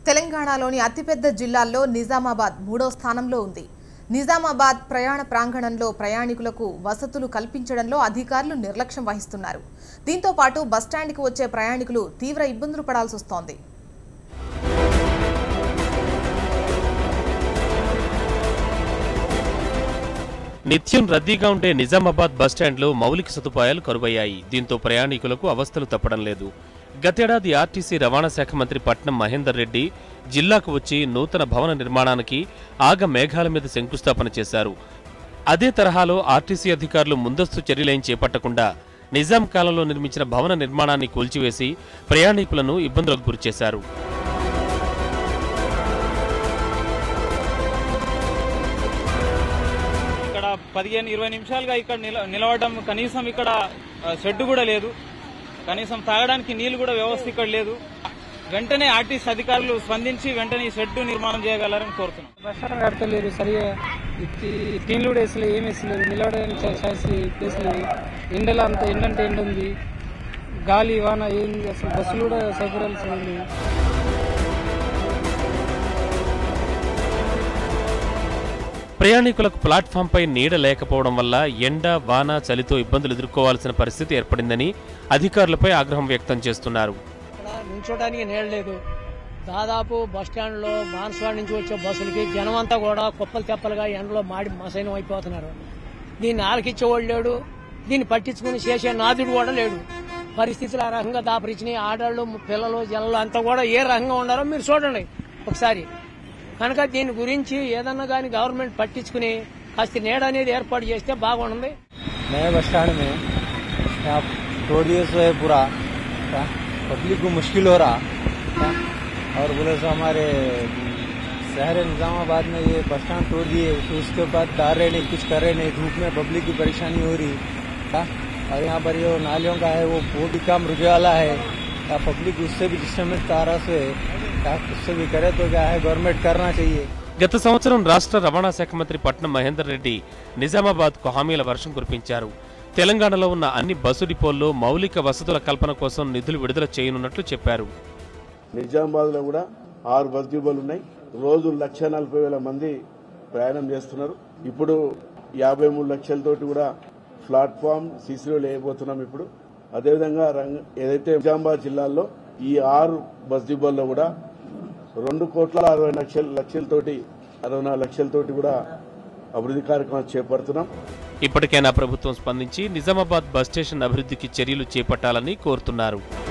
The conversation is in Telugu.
తెలంగాణలోని అతిపెద్ద జిల్లాల్లో నిజామాబాద్ మూడో స్థానంలో ఉంది నిజామాబాద్ ప్రయాణ ప్రాంగణంలో ప్రయాణికులకు వసతులు కల్పించడంలో అధికారులు నిర్లక్ష్యం వహిస్తున్నారు దీంతో పాటు బస్టాండ్కి వచ్చే ప్రయాణికులు తీవ్ర ఇబ్బందులు పడాల్సి వస్తోంది నిత్యం రద్దీగా ఉండే నిజామాబాద్ బస్టాండ్లో మౌలిక సదుపాయాలు కరువయ్యాయి దీంతో ప్రయాణికులకు అవస్థలు తప్పడం లేదు గతేడాది ఆర్టీసీ రవాణా శాఖ మంత్రి పట్నం మహేందర్ రెడ్డి జిల్లాకు వచ్చి నూతన భవన నిర్మాణానికి ఆగ మేఘాల మీద శంకుస్థాపన చేశారు అదే తరహాలో ఆర్టీసీ అధికారులు ముందస్తు చర్యలేం చేపట్టకుండా నిజాం కాలంలో నిర్మించిన భవన నిర్మాణాన్ని కూల్చివేసి ప్రయాణికులను ఇబ్బందులకు గురిచేశారు ఇక్కడ పదిహేను ఇరవై నిమిషాలుగా ఇక్కడ నిల నిలవడం కనీసం ఇక్కడ ఆ, షెడ్ కూడా లేదు కనీసం తాగడానికి నీళ్లు కూడా వ్యవస్థ ఇక్కడ లేదు వెంటనే ఆర్టీసీ అధికారులు స్పందించి వెంటనే ఈ షెడ్ నిర్మాణం చేయగలరని కోరుతున్నాం బస్టాండ్ కడతలేరు సరిగా టీన్లు కూడా వేసలేదు ఏం వేసలేదు నిలవడానికి చా- ఛాయిస్ ప్లేస్ లేదు ఎండలో అంత ఎండంటే ఎండ ఉంది గాలి వాన ఏం అసలు బస్సులు కూడా సౌకర్యాలు అసలు లేవు ప్రయాణికులకు ప్లాట్ఫామ్పై నీడ లేకపోవడం వల్ల ఎండ వాన చలితో ఇబ్బందులు ఎదుర్కోవాల్సిన పరిస్థితి ఏర్పడిందని అధికారులపై ఆగ్రహం వ్యక్తం చేస్తున్నారు ఇక్కడ నిల్చోడానికి నీడ లేదు దాదాపు బస్ స్టాండ్ లో బాన్స్వాడ నుంచి వచ్చే బస్సులకి జనం అంతా కూడా కుప్పలు తెప్పలుగా ఎండలో మాడి మసైనం అయిపోతున్నారు దీన్ని ఆలకిచ్చేవాడు లేడు దీన్ని పట్టించుకుని చేసే నాదుడు కూడా లేడు పరిస్థితులు ఆ రకంగా దాపరిచినాయి ఆడవాళ్ళు పిల్లలు జల్లలు అంతా కూడా ఏ రకంగా ఉండారో మీరు చూడండి ఒకసారి కనుక దీని గురించి ఏదన్నా కానీ గవర్నమెంట్ పట్టించుకుని కాస్త నీడ అనేది ఏర్పాటు చేస్తే బాగుంటుంది नए बस स्टैंड में यहाँ तोड़ दिए सो है पूरा क्या? पब्लिक को मुश्किल हो रहा क्या? और बोले सो हमारे शहर निजामाबाद में ये बस स्टैंड तोड़ दिए फिर उसके बाद डाल रहे नहीं कुछ कर रहे नहीं धूप में पब्लिक की परेशानी हो रही क्या? और यहाँ पर ये नालियों का है वो वो भी काम रुके वाला है क्या पब्लिक उससे भी डिस्टर्बेंस आ रहा से क्या उससे भी करे तो क्या है गवर्नमेंट करना चाहिए గత సంవత్సరం రాష్ట్ర రవాణా శాఖ మంత్రి పట్నం మహేందర్ రెడ్డి నిజామాబాద్కు హామీల వర్షం కురిపించారు తెలంగాణలో ఉన్న అన్ని బస్సు డిపోల్లో మౌలిక వసతుల కల్పన కోసం నిధులు విడుదల చేయనున్నట్లు చెప్పారు నిజామాబాద్ లో కూడా ఆరు బస్ డిపోలు ఉన్నాయి రోజు లక్ష నలభై వేల మంది ప్రయాణం చేస్తున్నారు ఇప్పుడు యాభై మూడు లక్షలతోటి కూడా ప్లాట్ఫామ్ సీసీలో వేయబోతున్నాం ఇప్పుడు అదేవిధంగా రంగ ఏదైతే నిజామాబాద్ జిల్లాలో ఈ ఆరు బస్ డిపోల్లో కూడా రెండు కోట్ల అరవై లక్షల లక్షలతోటి అరవై నాలుగు లక్షలతోటి కూడా అభివృద్ధి కార్యక్రమాలు చేపడుతున్నాం ఇప్పటికైనా ప్రభుత్వం స్పందించి నిజామాబాద్ బస్ స్టేషన్ అభివృద్ధికి చర్యలు చేపట్టాలని కోరుతున్నారు